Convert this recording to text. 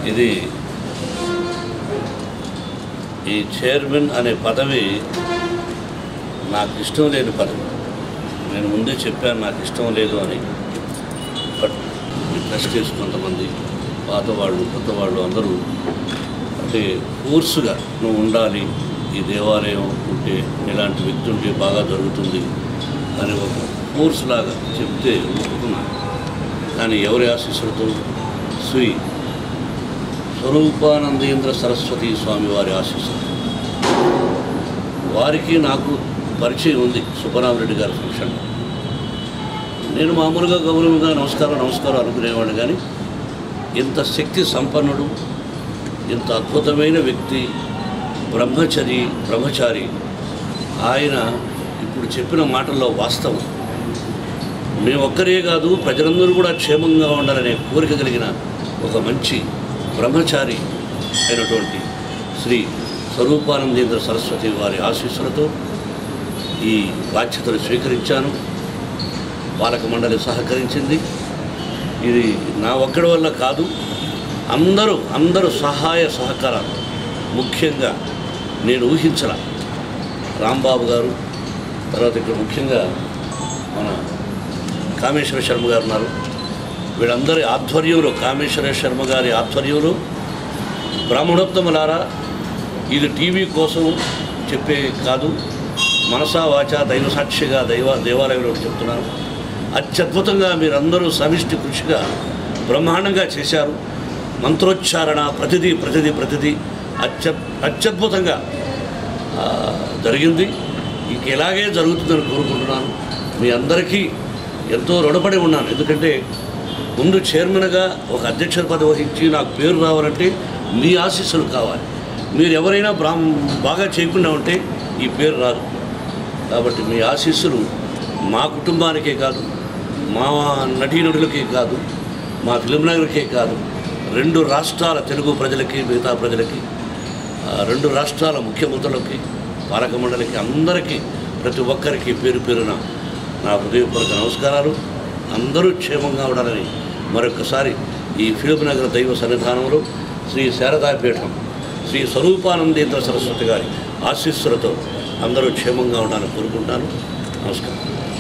ఇది ఈ చైర్మన్ అనే పదవి నాకు ఇష్టం లేని పదవి నేను ముందే చెప్పాను నాకు ఇష్టం లేదు అని బట్ ఈ ట్రస్టీస్ కొంతమంది పాత వాళ్ళు కొత్త వాళ్ళు అందరూ అంటే ఫోర్స్గా నువ్వు ఉండాలి ఈ దేవాలయం ఉంటే ఇలాంటి వ్యక్తి ఉంటే బాగా జరుగుతుంది అని ఒక ఫోర్స్ లాగా చెప్తే ఒప్పుకున్నాను కానీ ఎవరి ఆశీస్సులతో శ్రీ స్వరూపానందేంద్ర సరస్వతి స్వామి వారి ఆశీస్సులు వారికి నాకు పరిచయం ఉంది సుబ్బరామరెడ్డి గారి ఫంక్షన్ నేను మామూలుగా గౌరవంగా నమస్కారం నమస్కారం అనుకునేవాడు కానీ ఇంత శక్తి సంపన్నుడు ఇంత అద్భుతమైన వ్యక్తి బ్రహ్మచరి బ్రహ్మచారి ఆయన ఇప్పుడు చెప్పిన మాటల్లో వాస్తవం మేము ఒక్కరే కాదు ప్రజలందరూ కూడా క్షేమంగా ఉండాలనే కోరిక కలిగిన ఒక మంచి బ్రహ్మచారి అయినటువంటి శ్రీ స్వరూపానందేంద్ర సరస్వతి వారి ఆశీస్సులతో ఈ బాధ్యతలు స్వీకరించాను పాలక మండలి సహకరించింది ఇది నా ఒక్కడి వల్ల కాదు అందరూ అందరూ సహాయ సహకారాలు ముఖ్యంగా నేను ఊహించలా రాంబాబు గారు తర్వాత ఇక్కడ ముఖ్యంగా మన కామేశ్వర శర్మ గారు ఉన్నారు వీళ్ళందరి ఆధ్వర్యంలో కామేశ్వర శర్మ గారి ఆధ్వర్యంలో బ్రాహ్మణోత్తములారా ఇది టీవీ కోసం చెప్పే కాదు మనసా వాచ దైవ సాక్షిగా దైవ దేవాలయంలో చెప్తున్నాను అత్యద్భుతంగా మీరందరూ సమిష్టి కృషిగా బ్రహ్మాండంగా చేశారు మంత్రోచ్చారణ ప్రతిదీ ప్రతిదీ ప్రతిదీ అత్య అత్యద్భుతంగా ఆ, జరిగింది ఇంక ఇలాగే జరుగుతుందని కోరుకుంటున్నాను మీ అందరికీ ఎంతో రుణపడి ఉన్నాను ఎందుకంటే ముందు చైర్మన్గా ఒక అధ్యక్ష పదవి వహించి నాకు పేరు రావాలంటే మీ ఆశీస్సులు కావాలి మీరు ఎవరైనా బ్రాహ్మ బాగా చేయకుండా ఉంటే ఈ పేరు రాదు కాబట్టి మీ ఆశీస్సులు మా కుటుంబానికే కాదు మా నటీనటులకే కాదు మా ఫిలిం నగర్కే కాదు రెండు రాష్ట్రాల తెలుగు ప్రజలకి మిగతా ప్రజలకి ఆ, రెండు రాష్ట్రాల ముఖ్యమంత్రులకి పాలక మండలికి అందరికీ ప్రతి ఒక్కరికి పేరు పేరున నా హృదయపూర్వక నమస్కారాలు అందరూ క్షేమంగా ఉండాలని మరొకసారి ఈ ఫిలిం నగర్ దైవ సన్నిధానంలో శ్రీ శారదాపీఠం శ్రీ స్వరూపానందేంద్ర సరస్వతి గారి ఆశీస్సులతో అందరూ క్షేమంగా ఉండాలని కోరుకుంటాను నమస్కారం